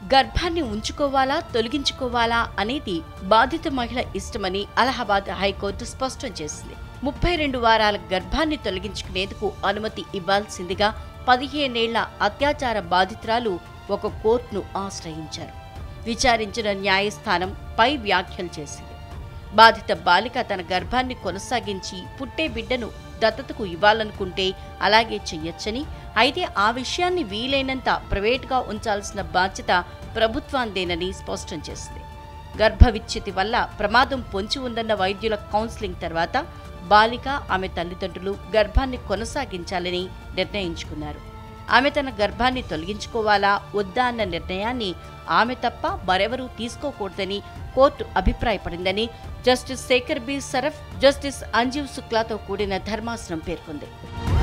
గర్భాన్ని ఉంచుకోవాలా తొలగించుకోవాలా అనేది బాధిత మహిళ ఇష్టమని అలహాబాద్ హైకోర్టు స్పష్టం చేసింది ముప్పై రెండు వారాల గర్భాన్ని తొలగించుకునేందుకు అనుమతి ఇవ్వాల్సిందిగా పదిహేనేళ్ల అత్యాచార బాధితురాలు ఒక కోర్టును ఆశ్రయించారు విచారించిన న్యాయస్థానం పై వ్యాఖ్యలు చేసింది బాధిత బాలిక తన గర్భాన్ని కొనసాగించి పుట్టే బిడ్డను దత్తతకు ఇవ్వాలనుకుంటే అలాగే చెయ్యొచ్చని అయితే ఆ విషయాన్ని వీలైనంత ప్రైవేటుగా ఉంచాల్సిన బాధ్యత ప్రభుత్వాందేనని స్పష్టం చేసింది గర్భ విచ్ఛితి వల్ల ప్రమాదం పొంచి ఉందన్న వైద్యుల కౌన్సిలింగ్ తర్వాత బాలిక ఆమె తల్లిదండ్రులు గర్భాన్ని కొనసాగించాలని నిర్ణయించుకున్నారు ఆమె తన గర్భాన్ని తొలగించుకోవాలా వద్దా అన్న నిర్ణయాన్ని ఆమె తప్ప మరెవరూ తీసుకోకూడదని కోర్టు అభిప్రాయపడిందని justice Shekhar B Saraf justice Anjiv శుక్లాతో కూడిన ధర్మాసనం పేర్కొంది